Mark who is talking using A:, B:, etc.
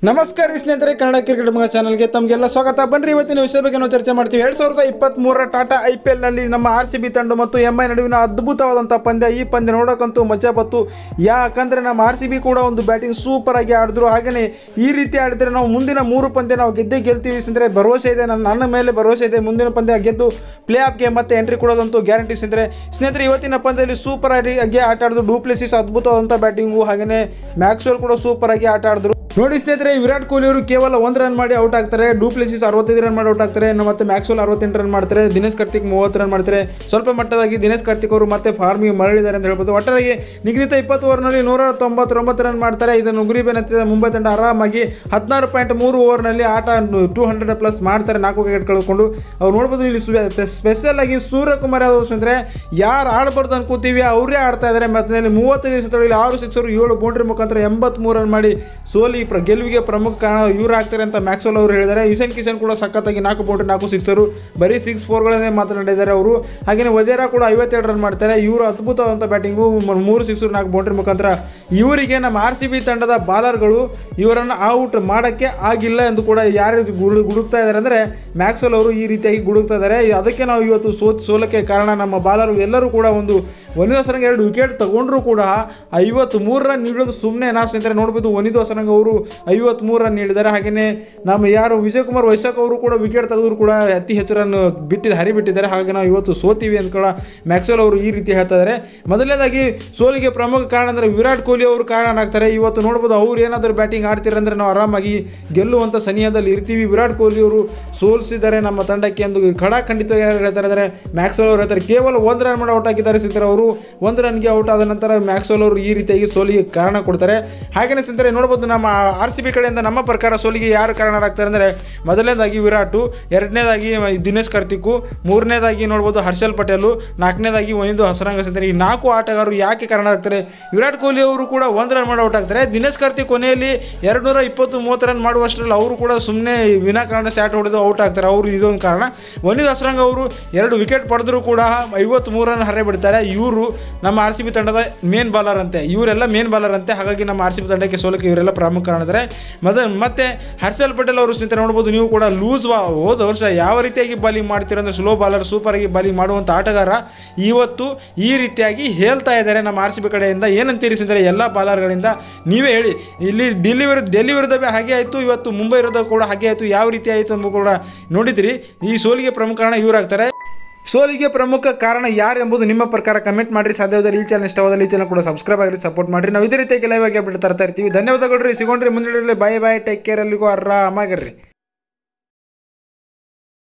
A: ನಮಸ್ಕಾರ ರೀ ಸ್ನೇಹಿತರೆ ಕನ್ನಡ ಕ್ರಿಕೆಟ್ ಮಗ ಚಾನಲ್ಗೆ ತಮಗೆಲ್ಲ ಸ್ವಾಗತ ಬನ್ರಿ ಇವತ್ತಿನ ವಿಷಯ ಬಗ್ಗೆ ನಾವು ಚರ್ಚೆ ಮಾಡ್ತೀವಿ ಎರಡ್ ಸಾವಿರದ ಇಪ್ಪತ್ತ್ ಮೂರರ ಟಾಟಾ ಐ ಪಿ ಎಲ್ನಲ್ಲಿ ನಮ್ಮ ಆರ್ ಸಿ ಬಿ ತಂಡ ಮತ್ತು ಎಂ ಐ ನಡುವಿನ ಅದ್ಭುತವಾದಂಥ ಪಂದ್ಯ ಈ ಪಂದ್ಯ ನೋಡೋಕ್ಕಂತೂ ಮಜಾ ಬತ್ತು ಯಾಕಂದ್ರೆ ನಮ್ಮ ಆರ್ ಸಿ ಬಿ ಕೂಡ ಒಂದು ಬ್ಯಾಟಿಂಗ್ ಸೂಪರ್ ಆಗಿ ಆಡಿದ್ರು ಹಾಗೆಯೇ ಈ ರೀತಿ ಆಡಿದ್ರೆ ನಾವು ಮುಂದಿನ ಮೂರು ಪಂದ್ಯ ನಾವು ಗೆದ್ದೇ ಗೆಲ್ತೀವಿ ಸ್ನೇಹಿತರೆ ಭರವಸೆ ಇದೆ ನನ್ನ ನನ್ನ ಮೇಲೆ ಭರವಸೆ ಇದೆ ಮುಂದಿನ ಪಂದ್ಯ ಗೆದ್ದು ಪ್ಲೇ ಆಫ್ಗೆ ಮತ್ತೆ ಎಂಟ್ರಿ ಕೊಡೋದಂತೂ ಗ್ಯಾರಂಟಿ ಸ್ನೇಹಿತರೆ ಸ್ನೇಹಿತರೆ ಇವತ್ತಿನ ಪಂದ್ಯದಲ್ಲಿ ಸೂಪರ್ ಆಗಿ ಆಟ ಆಡಿದ್ರು ಡೂಪ್ಲೆಸಿಸ್ ಅದ್ಭುತವಾದಂಥ ಬ್ಯಾಟಿಂಗು ಹಾಗೆಯೇ ಮ್ಯಾಕ್ಸ್ವೆಲ್ ಕೂಡ ಸೂಪರ್ ಆಗಿ ಆಟ ಆಡಿದ್ರು ನೋಡಿ ಸ್ನೇಹಿತರೆ ವಿರಾಟ್ ಕೊಹ್ಲಿ ಅವರು ಕೇವಲ ಒಂದು ರನ್ ಮಾಡಿ ಔಟ್ ಆಗ್ತಾರೆ ಡೂಪ್ಲೆಸಿಸ್ ಅರವತ್ತೈದು ರನ್ ಮಾಡಿ ಔಟ್ ಆಗ್ತಾರೆ ಇನ್ನು ಮತ್ತೆ ಮ್ಯಾಕ್ಸ್ವೆಲ್ ಅರವತ್ತೆಂಟು ರನ್ ಮಾಡ್ತಾರೆ ದಿನೇಶ್ ಕಾರ್ತಿಕ್ ಮೂವತ್ತು ರನ್ ಮಾಡ್ತಾರೆ ಸ್ವಲ್ಪ ಮಟ್ಟದಾಗಿ ದಿನೇಶ್ ಕಾರ್ತಿಕ್ ಅವರು ಮತ್ತೆ ಫಾರ್ಮಿಗೆ ಮರಳಿದ್ದಾರೆ ಅಂತ ಹೇಳ್ಬೋದು ಒಟ್ಟಾಗಿ ನಿಗದಿತ ಇಪ್ಪತ್ತು ಓವರ್ನಲ್ಲಿ ನೂರ ತೊಂಬತ್ತೊಂಬತ್ತು ರನ್ ಮಾಡ್ತಾರೆ ಇದನ್ನು ಗುರಿ ಬೆನ್ನತ್ತಿದ ಮುಂಬೈ ತಂಡ ಆರಾಮಾಗಿ ಹದಿನಾರು ಪಾಯಿಂಟ್ ಮೂರು ಓವರ್ನಲ್ಲಿ ಆಟ ಟೂ ಹಂಡ್ರೆಡ್ ಪ್ಲಸ್ ಮಾಡ್ತಾರೆ ನಾಲ್ಕು ವಿಕೆಟ್ ಕಳ್ಕೊಂಡು ಅವ್ರು ನೋಡ್ಬೋದು ಇಲ್ಲಿ ಸ್ಪೆಷಲ್ ಆಗಿ ಸೂರ್ಯಕುಮಾರ್ ಯಾದವ್ ಅಂದರೆ ಯಾರು ಆಡಬಾರ್ದು ಅನ್ಕೋತೀವಿ ಅವರೇ ಆಡ್ತಾ ಇದ್ದಾರೆ ಮತ್ತೆ ಮೂವತ್ತೈದು ದಿವಸದಲ್ಲಿ ಆರು ಸಿಕ್ಸರು ಏಳು ಬೌಂಡ್ರಿ ಮುಖಾಂತರ ಎಂಬತ್ಮೂರು ರನ್ ಮಾಡಿ ಸೋಲಿ ಪ್ರ ಗೆಲುವಿಗೆ ಪ್ರಮುಖ ಕಾರಣ ಇವ್ರು ಆಗ್ತಾರೆ ಅಂತ ಮ್ಯಾಕ್ಸೋಲ್ ಅವರು ಹೇಳಿದ್ದಾರೆ ಇಶನ್ ಕಿಶನ್ ಕೂಡ ಸಖತ್ತಾಗಿ ನಾಲ್ಕು ಬೌಂಡ್ರಿ ನಾಲ್ಕು ಸಿಕ್ಸರು ಬರೀ ಸಿಕ್ಸ್ ಫೋರ್ಗಳನ್ನೇ ಮಾತನಾಡಿದ್ದಾರೆ ಅವರು ಹಾಗೆಯೇ ವದೇರಾ ಕೂಡ ಐವತ್ತೆರಡು ರನ್ ಮಾಡ್ತಾರೆ ಇವರು ಅದ್ಭುತವಾದಂಥ ಬ್ಯಾಟಿಂಗು ಮೂರು ಸಿಕ್ಸರು ನಾಲ್ಕು ಬೌಂಡ್ರಿ ಮುಖಾಂತರ ಇವರಿಗೆ ನಮ್ಮ ಆರ್ ಸಿ ಬಿ ತಂಡದ ಬಾಲರ್ಗಳು ಇವರನ್ನು ಔಟ್ ಮಾಡೋಕ್ಕೆ ಆಗಿಲ್ಲ ಎಂದು ಕೂಡ ಯಾರು ಗುಡು ಗುಡುಕ್ತಾ ಇದ್ದಾರೆ ಅಂದರೆ ಮ್ಯಾಕ್ಸಲ್ ಅವರು ಈ ರೀತಿಯಾಗಿ ಗುಡುಕ್ತಾ ಇದ್ದಾರೆ ಅದಕ್ಕೆ ನಾವು ಇವತ್ತು ಸೋತ್ ಸೋಲಕ್ಕೆ ಕಾರಣ ನಮ್ಮ ಬಾಲರು ಎಲ್ಲರೂ ಕೂಡ ಒಂದು ವನಿದಾ ಸರಂಗ ಎರಡು ವಿಕೆಟ್ ತಗೊಂಡ್ರು ಕೂಡ ಐವತ್ತು ಮೂರು ರನ್ ನೀಡೋದು ಸುಮ್ಮನೆ ನಾ ಸ್ನೇಹಿತರೆ ನೋಡ್ಬೋದು ವನಿದಾ ಸರಂಗ ಅವರು ಐವತ್ತ್ಮೂರು ರನ್ ನೀಡಿದ್ದಾರೆ ಹಾಗೆಯೇ ನಮ್ಮ ಯಾರು ವಿಜಯ್ ಕುಮಾರ್ ವೈಶಾಖ್ ಅವರು ಕೂಡ ವಿಕೆಟ್ ತೆಗೆದ್ರು ಕೂಡ ಅತಿ ಹೆಚ್ಚು ರನ್ ಬಿಟ್ಟಿದ್ದು ಹರಿಬಿಟ್ಟಿದ್ದಾರೆ ಹಾಗೆ ನಾವು ಇವತ್ತು ಸೋತೀವಿ ಅಂತ ಕೂಡ ಮ್ಯಾಕ್ಸೆಲ್ ಅವರು ಈ ರೀತಿ ಹೇಳ್ತಾ ಇದ್ದಾರೆ ಮೊದಲನೇದಾಗಿ ಸೋಲಿಗೆ ಪ್ರಮುಖ ಕಾರಣ ಅಂದರೆ ವಿರಾಟ್ ಕೊಹ್ಲಿ ಅವರು ಕಾರಣನಾಗ್ತಾರೆ ಇವತ್ತು ನೋಡ್ಬೋದು ಅವ್ರು ಏನಾದರೂ ಬ್ಯಾಟಿಂಗ್ ಆಡ್ತಿರಂದ್ರೆ ಅಂದರೆ ನಾವು ಆರಾಮಾಗಿ ಗೆಲ್ಲುವಂಥ ಸನಿಹದಲ್ಲಿ ಇರ್ತೀವಿ ವಿರಾಟ್ ಕೊಹ್ಲಿ ಅವರು ಸೋಲಿಸಿದ್ದಾರೆ ನಮ್ಮ ತಂಡಕ್ಕೆ ಎಂದು ಖಡಾಖಂಡಿತವಾಗಿ ಯಾರು ಹೇಳ್ತಾರೆ ಅಂದರೆ ಮ್ಯಾಕ್ಸೆಲ್ ಅವರು ಹೇಳ್ತಾರೆ ಕೇವಲ ಒಂದು ರನ್ ಮಾಡಿ ಔಟ್ ಆಗಿದ್ದಾರೆ ಸಿಂತಾರೆ ಅವರು ಒಂದು ರನ್ಗೆ ಔಟ್ ಆದ ನಂತರ ಮ್ಯಾಕ್ಸೆಲ್ ಅವರು ಈ ರೀತಿಯಾಗಿ ಸೋಲಿಗೆ ಕಾರಣ ಕೊಡ್ತಾರೆ ಹಾಗೆಯೇ ಸಿಂತಾರೆ ನೋಡ್ಬೋದು ನಮ್ಮ ಆರ್ ಸಿ ಬಿ ಕಡೆಯಿಂದ ನಮ್ಮ ಪ್ರಕಾರ ಸೋಲಿಗೆ ಯಾರು ಕಾರಣರಾಗ್ತಾರೆ ಅಂದರೆ ಮೊದಲನೇದಾಗಿ ವಿರಾಟು ಎರಡನೇದಾಗಿ ದಿನೇಶ್ ಕಾರ್ತಿಕ್ಕು ಮೂರನೇದಾಗಿ ನೋಡ್ಬೋದು ಹರ್ಷಲ್ ಪಟೇಲು ನಾಲ್ಕನೇದಾಗಿ ವನಿದು ಹಸರಂಗ ಸಿಂತಾರೆ ಈ ನಾಲ್ಕು ಆಟಗಾರರು ಯಾಕೆ ಕಾರಣರಾಗ್ತಾರೆ ವಿರಾಟ್ ಕೊಹ್ಲಿ ಅವರು ಕೂಡ ಒಂದು ರನ್ ಮಾಡಿ ಔಟ್ ಆಗ್ತಾರೆ ದಿನೇಶ್ ಕಾರ್ತಿಕ್ ಕೊನೆಯಲ್ಲಿ ಎರಡು ನೂರ ಇಪ್ಪತ್ತು ಮೂವತ್ತು ರನ್ ಮಾಡುವಷ್ಟರಲ್ಲಿ ಅವರು ಕೂಡ ಸುಮ್ಮನೆ ವಿನಾಕಾರಣ ಸ್ಯಾಟ್ ಹೊಡೆದು ಔಟ್ ಆಗ್ತಾರೆ ಅವರು ಇದೊಂದು ಕಾರಣ ವನಿದ್ ಹಸರಂಗ ಅವರು ಎರಡು ವಿಕೆಟ್ ಪಡೆದರೂ ಕೂಡ ಐವತ್ತ್ಮೂರು ರನ್ ಹರೆ ಬಿಡ್ತಾರೆ ಇವರು ನಮ್ಮ ಆರ್ ಸಿ ಬಿ ತಂಡದ ಮೇನ್ ಬಾಲರ್ ಅಂತೆ ಇವರೆಲ್ಲ ಮೇನ್ ಬಾಲರ್ ಅಂತೆ ಹಾಗಾಗಿ ನಮ್ಮ ಆರ್ ಸಿ ಬಿ ತಂಡಕ್ಕೆ ಸೋಲಕ್ಕೆ ಇವರೆಲ್ಲ ಪ್ರಮುಖ ಕಾರಣ ಇದ್ದಾರೆ ಮೊದ ಮತ್ತೆ ಹರ್ಷಲ್ ಪಟೇಲ್ ಅವರು ಸ್ನೇಹಿತರೆ ನೋಡ್ಬೋದು ನೀವು ಕೂಡ ಲೂಸ್ ವಾ ಹೋದ ವರ್ಷ ಯಾವ ರೀತಿಯಾಗಿ ಬಾಲಿಂಗ್ ಮಾಡ್ತೀರ ಅಂದರೆ ಸ್ಲೋ ಬಾಲರ್ ಸೂಪರ್ ಆಗಿ ಬಾಲಿಂಗ್ ಮಾಡುವಂಥ ಆಟಗಾರ ಇವತ್ತು ಈ ರೀತಿಯಾಗಿ ಹೇಳ್ತಾ ಇದ್ದಾರೆ ನಮ್ಮ ಆರ್ ಸಿ ಬಿ ಕಡೆಯಿಂದ ಏನಂತೀರಿ ಸ್ನೇಹಿತರೆ ಎಲ್ಲ ಬಾಲರ್ಗಳಿಂದ ನೀವೇ ಹೇಳಿ ಇಲ್ಲಿ ಡೆಲ್ಲಿ ವಿರುದ್ಧ ಡೆಲ್ಲಿ ವಿರುದ್ಧ ಹಾಗೆ ಆಯಿತು ಇವತ್ತು ಮುಂಬೈ ವಿರುದ್ಧ ಕೂಡ ಹಾಗೆ ಆಯಿತು ಯಾವ ರೀತಿ ಆಯಿತು ಅಂತ ಕೂಡ ನೋಡಿದ್ರಿ ಈ ಸೋಲಿಗೆ ಪ್ರಮುಖ ಕಾರಣ ಇವರಾಗ್ತಾರೆ ಸೋಲಿಗೆ ಪ್ರಮುಖ ಕಾರಣ ಯಾರು ಎಂಬುದು ನಿಮ್ಮ ಪ್ರಕಾರ ಕಮೆಂಟ್ ಮಾಡಿರಿ ಸಾಧ್ಯವಾದಲ್ಲಿ ಈ ಚಾನಲ್ ಇಷ್ಟವಾದಲ್ಲಿ ಈ ಚಾನಲ್ ಕೂಡ ಸಬ್ಸ್ಕ್ರೈಬ್ ಆಗಿರಿ ಸಪೋರ್ಟ್ ಮಾಡಿರಿ ನಾವು ಇದೇ ರೀತಿಯಾಗಿ ಲೈವ್ ಆಗಿ ಅಪ್ಡೇಟ್ ತರ್ತಾ ಇರ್ತೀವಿ ಧನ್ಯವಾದಗಳು ರೀ ಸಿಗೋಣ್ರಿ ಮುಂದೆ ಬಾಯ್ ಬಾಯ್ ಟೇಕ್ ಕೇರ್ ಅಲ್ಲಿಗೂ ಆರಾಮಾಗಿರ್ರಿ